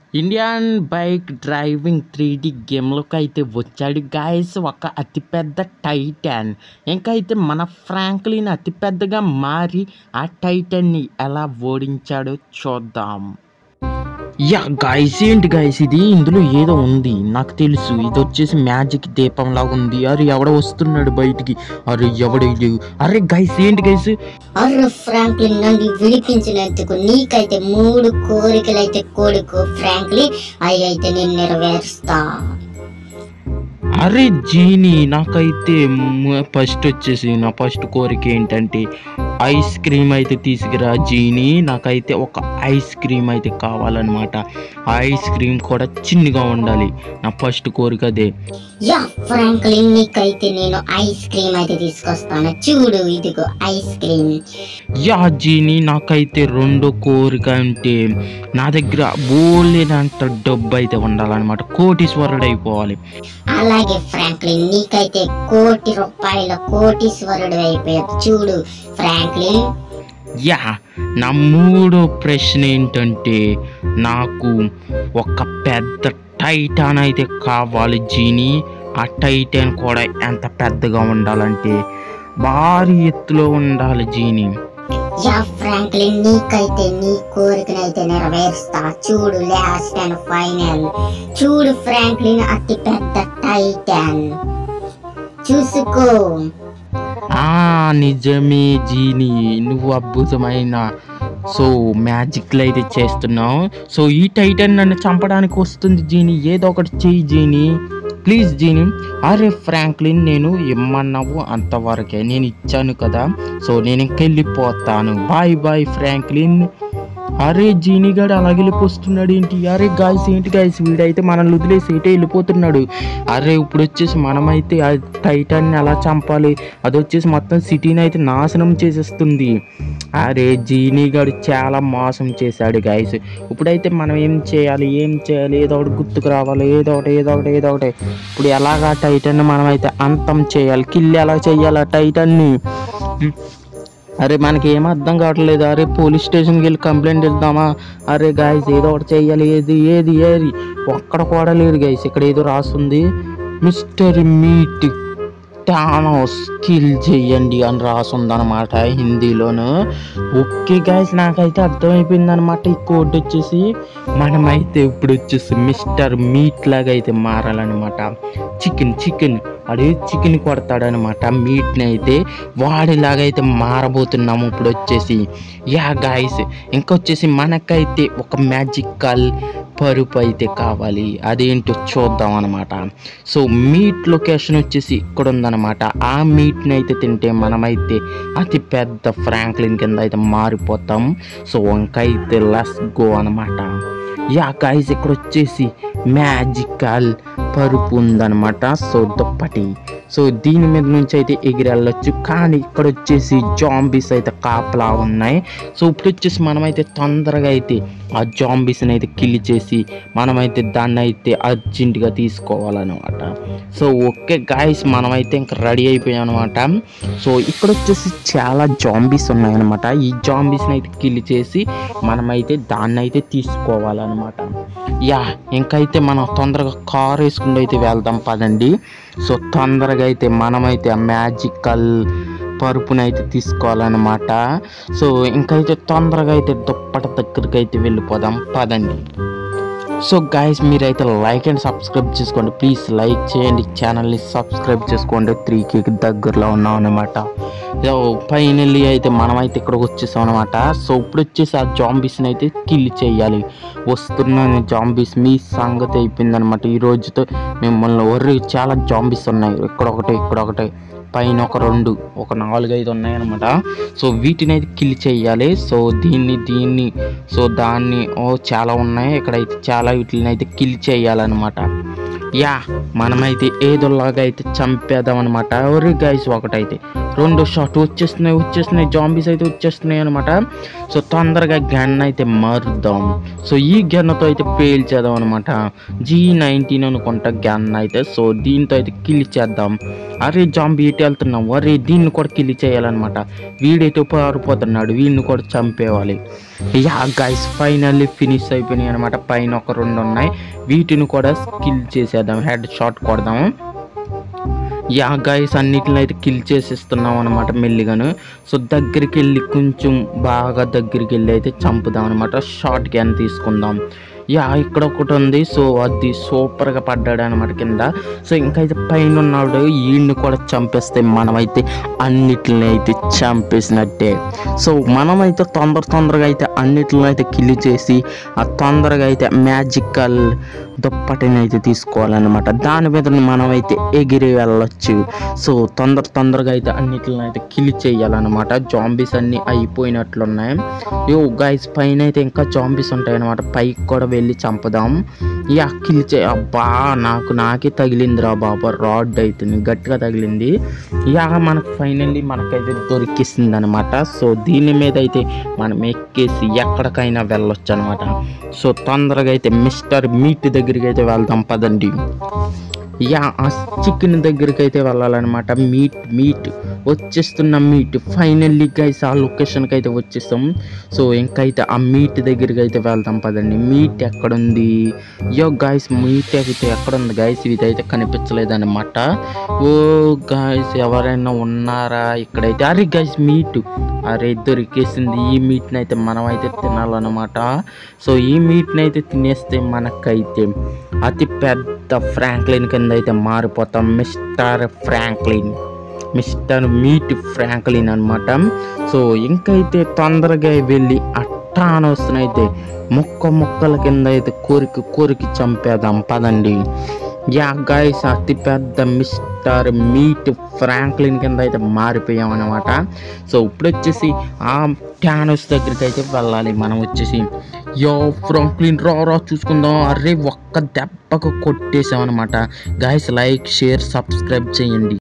Indian bike driving three D గేమ్లోకి అయితే వచ్చాడు గాయస్ ఒక అతిపెద్ద టైటాన్ ఇంకా అయితే మన ఫ్రాంక్లిన్ అతిపెద్దగా మారి ఆ టైటాన్ని ఎలా ఓడించాడో చూద్దాం యా గాయస్ ఏంటి గాయస్ ఇది ఇందులో ఏదో ఉంది నాకు తెలుసు ఇది వచ్చేసి మ్యాజిక్ దీపం లాగా ఉంది అరే ఎవడో వస్తున్నాడు బయటికి అరే ఎవడు అరే గైస్ ఏంటి గైస్ అర్ర ఫ్రాంక్లిన్ నన్ను విడిపించినందుకు నీకైతే మూడు కోరికలైతే కోడుకో ఫ్రాంక్లిన్ అవి అయితే నేను నెరవేరుస్తా అరే జీని నాకైతే ఫస్ట్ వచ్చేసి నా ఫస్ట్ కోరిక ఏంటంటే ఐస్ క్రీమ్ అయితే తీసుకురా జీని నాకైతే ఒక ఐస్ క్రీమ్ అయితే కావాలన్నమాట ఆ ఐస్ క్రీమ్ కూడా చిన్నగా ఉండాలి నా ఫస్ట్ కోరిక అదే యా ఫ్రాంక్లిన్ నీకైతే నేను ఐస్ క్రీమ్ అయితే తీసుకొస్తాను చూడు ఇదిగో ఐస్ క్రీమ్ యా జీని నాకైతే రెండో కోరిక అంటే నా దగ్గర బోలేనంత డబ్బు అయితే ఉండాలన్నమాట కోటీశ్వరుడు అయిపోవాలి అలాగే ఫ్రాంక్లిన్ నీకైతే కోటి రూపాయల కోటీశ్వరుడు అయిపోయావు చూడు ఫ్రాంక్లిన్ యా నా మూడో ప్రశ్న ఏంటంటే నాకు ఒక పెద్ద టైటాన్ అయితే కావాలి జీని ఆ టైటాన్ కూడా ఎంత పెద్దగా ఉండాలంటే భారీ ఎత్తులో ఉండాలి జీని యా ఫ్రాంక్లిన్ నీకైతే నీ కోరికనైతే నెరవేరుస్తా చూడు లాస్ట్ అండ్ ఫైనల్ చూడు ఫ్రాంక్లిన్ అతి పెద్ద టైటాన్ చూసుకో ఆ నిజమే జీని నువ్వు అద్భుతమైన సో మ్యాజిక్లు అయితే చేస్తున్నావు సో ఈ టైటన్ నన్ను చంపడానికి వస్తుంది జీని ఏదో ఒకటి చెయ్యి జీని ప్లీజ్ జీని అరే ఫ్రాంక్లిన్ నేను ఇమ్మన్నావు అంతవరకే నేను ఇచ్చాను కదా సో నేను ఇంకెళ్ళిపోతాను బాయ్ బాయ్ ఫ్రాంక్లిన్ అరే జీని గాడు అలాగే వెళ్ళిపోతున్నాడు ఏంటి అరే గాయస్ ఏంటి గాయస్ వీడైతే మనల్ని వదిలేసి ఎటే వెళ్ళిపోతున్నాడు అరే ఇప్పుడు వచ్చేసి మనమైతే ఆ టైటాన్ని ఎలా చంపాలి అది వచ్చేసి మొత్తం సిటీని అయితే నాశనం చేసేస్తుంది అరే జీనీ గాడు చాలా మోసం చేశాడు గాయస్ ఇప్పుడైతే మనం ఏం చేయాలి ఏం చేయాలి ఏదో ఒకటి గుర్తుకు రావాలి ఏదో ఒకటి ఏదో ఒకటి ఏదో ఒకటి ఇప్పుడు ఎలాగా టైటాన్ని మనమైతే అంతం చేయాలి కిల్ ఎలా చేయాలి ఆ టైటాన్ని అరే మనకి ఏం అర్థం కావట్లేదు అరే పోలీస్ స్టేషన్కి వెళ్ళి కంప్లైంట్ ఇద్దామా అరే గాయస్ ఏదో ఒకటి చెయ్యాలి ఏది ఏది ఏది ఒక్కడ కూడా లేదు గైస్ ఇక్కడ ఏదో రాస్తుంది మిస్టర్ మీట్ టానోస్ కిల్ చెయ్యండి అని రాసుంది అనమాట హిందీలోను ఓకే గాయస్ నాకైతే అర్థమైపోయింది అనమాట ఈ కోడ్ వచ్చేసి మనమైతే ఇప్పుడు వచ్చేసి మిస్టర్ మీట్ లాగా అయితే మారాలన్నమాట చికెన్ చికెన్ అడే చికెన్ కొడతాడనమాట మీట్ని అయితే వాడిలాగా అయితే మారబోతున్నాము ఇప్పుడు వచ్చేసి యా గాయస్ ఇంకొచ్చేసి మనకైతే ఒక మ్యాజికల్ పరుపు అయితే కావాలి అదేంటో చూద్దాం అనమాట సో మీట్ లొకేషన్ వచ్చేసి ఇక్కడ ఉందన్నమాట ఆ మీట్ని అయితే తింటే మనమైతే అతి పెద్ద ఫ్రాంక్లిన్ కింద అయితే మారిపోతాం సో ఇంకైతే లెస్ గో అనమాట యా గాయస్ ఇక్కడ వచ్చేసి మ్యాజికల్ పరుపు ఉందన్నమాట సో దుప్పటి సో దీని మీద నుంచి అయితే ఎగిరి వెళ్ళొచ్చు కానీ ఇక్కడ వచ్చేసి జాంబీస్ అయితే కాపలా ఉన్నాయి సో ఇప్పుడు వచ్చేసి మనమైతే తొందరగా అయితే ఆ జాంబీస్ని అయితే కిల్ చేసి మనమైతే దాన్ని అయితే అర్జెంటుగా తీసుకోవాలన్నమాట సో ఓకే గాయస్ మనమైతే ఇంకా రెడీ అయిపోయాం అనమాట సో ఇక్కడ వచ్చేసి చాలా జాంబీస్ ఉన్నాయన్నమాట ఈ జాంబీస్ని అయితే కిల్ చేసి మనమైతే దాన్ని అయితే తీసుకోవాలన్నమాట యా ఇంకైతే మనం తొందరగా కార్ వేసుకుంటూ అయితే వెళ్దాం పదండి సో తొందరగా అయితే మనమైతే ఆ మ్యాజికల్ పరుపునైతే అయితే తీసుకోవాలన్నమాట సో ఇంకైతే తొందరగా అయితే దుప్పట దగ్గరికి అయితే వెళ్ళిపోదాం పదండి సో గాయస్ మీరైతే లైక్ అండ్ సబ్స్క్రైబ్ చేసుకోండి ప్లీజ్ లైక్ చేయండి ఛానల్ని సబ్స్క్రైబ్ చేసుకోండి త్రీ కేకి దగ్గరలో ఉన్నాం అనమాట సో ఫైనల్లీ అయితే మనమైతే ఇక్కడికి వచ్చేసాం అనమాట సో ఇప్పుడు వచ్చేసి ఆ జాంబీస్ని అయితే కిల్ చేయాలి వస్తున్న జాంబీస్ మీ సంగతి అయిపోయింది అనమాట ఈ రోజుతో మిమ్మల్ని ఒర్రి చాలా జాంబీస్ ఉన్నాయి ఇక్కడ ఒకటి ఇక్కడ ఒకటి పైన ఒక రెండు ఒక నాలుగైదు ఉన్నాయన్నమాట సో వీటిని అయితే కిల్ చేయాలి సో దీన్ని దీన్ని సో దాన్ని ఓ చాలా ఉన్నాయి ఇక్కడైతే చాలా వీటిని అయితే కిల్ చేయాలన్నమాట యా మనమైతే ఏదోలాగా అయితే చంపేద్దాం అనమాట ఎవరి గైస్ ఒకటైతే రెండో షాట్ వచ్చేస్తున్నాయి వచ్చేస్తున్నాయి జాంబీస్ అయితే వచ్చేస్తున్నాయి అనమాట సో తొందరగా గన్ అయితే మారుద్దాం సో ఈ గన్తో అయితే పేల్చేద్దాం అనమాట జీ నైన్టీన్ అనుకుంటా గన్ అయితే సో దీంతో అయితే కిల్ చేద్దాం అరే జాంబీ ఎటు వెళ్తున్నాం అరే దీన్ని కూడా కిల్ చేయాలన్నమాట వీడైతే పారిపోతున్నాడు వీడిని కూడా చంపేవాలి యా గైస్ ఫైనల్లీ ఫినిష్ అయిపోయినాయి అనమాట పైన ఒక రెండు ఉన్నాయి వీటిని కూడా కిల్ చేసేద్దాం హెడ్ షాట్ కొడదాము యా గైస్ అన్నిటిని అయితే కిల్ చేసేస్తున్నాం అనమాట మెల్లిగాను సో దగ్గరికి వెళ్ళి కొంచెం బాగా దగ్గరికి వెళ్ళి అయితే చంపుదాం అనమాట షార్ట్ గ్యాన్ తీసుకుందాం యా ఇక్కడ ఒకటి ఉంది సో అది సూపర్గా పడ్డాడు అనమాట కింద సో ఇంకైతే పైన ఉన్నాడు వీడిని కూడా చంపేస్తే మనమైతే అన్నిటిని అయితే చంపేసినట్టే సో మనమైతే తొందర తొందరగా అయితే అన్నిటిని అయితే కిల్ చేసి ఆ తొందరగా అయితే మ్యాజికల్ దుప్పటిని అయితే తీసుకోవాలన్నమాట దాని మీద మనమైతే ఎగిరి వెళ్ళొచ్చు సో తొందర తొందరగా అయితే అన్నిటిని అయితే కిల్ చేయాలన్నమాట జాంబీస్ అన్ని అయిపోయినట్లున్నాయి యో గైస్ పైన అయితే ఇంకా జాంబీస్ ఉంటాయి అనమాట పైకి కూడా వెళ్ళి చంపుదాం యా కిల్ చే అబ్బా నాకు నాకే తగిలిందిరా బాబా రాడ్ అయితే గట్టిగా తగిలింది యా మనకు ఫైనల్లీ మనకైతే దొరికిస్తుంది అనమాట సో దీని మీద అయితే మనం ఎక్కేసి ఎక్కడికైనా వెళ్ళొచ్చు అనమాట సో తొందరగా అయితే మిస్టర్ మీట్ దగ్గరికి అయితే వెళ్దాం పదండి యా ఆ చికెన్ దగ్గరికి అయితే వెళ్ళాలన్నమాట మీట్ మీట్ వచ్చేస్తున్న మీట్ ఫైనల్లీ గైస్ ఆ లొకేషన్కి అయితే వచ్చేస్తాం సో ఇంకైతే ఆ మీట్ దగ్గరికి అయితే వెళ్దాం పదండి మీట్ ఎక్కడుంది యో గైస్ మీట్ అయితే ఎక్కడుంది గైస్ ఇదైతే కనిపించలేదన్నమాట ఓ గైస్ ఎవరైనా ఉన్నారా ఇక్కడైతే అరే గైస్ మీట్ అరే దొరికేసింది ఈ మీట్ని అయితే మనం అయితే తినాలన్నమాట సో ఈ మీట్ని అయితే తినేస్తే మనకైతే అతి పెద్ద ఫ్రాంక్లిన్ కింద అయితే మారిపోతాం mister Franklin mister meat Franklin అనమాట సో ఇంకైతే తొందరగా వెళ్ళి అట్టా అనవసరమైతే మొక్క మొక్కల కింద అయితే కోరికి కోరికి చంపేద్దాం పదండి యా గైస్ అతి పెద్ద మిస్టర్ మీట్ ఫ్రాంక్లిన్ కింద అయితే మారిపోయాం అనమాట సో ఇప్పుడు వచ్చేసి ఆ టానోస్ దగ్గరికి అయితే వెళ్ళాలి మనం వచ్చేసి యో ఫ్రాంక్లిన్ రా రా చూసుకుందాం అరే ఒక్క దెబ్బకు కొట్టేసాం అనమాట గైస్ లైక్ షేర్ సబ్స్క్రైబ్ చేయండి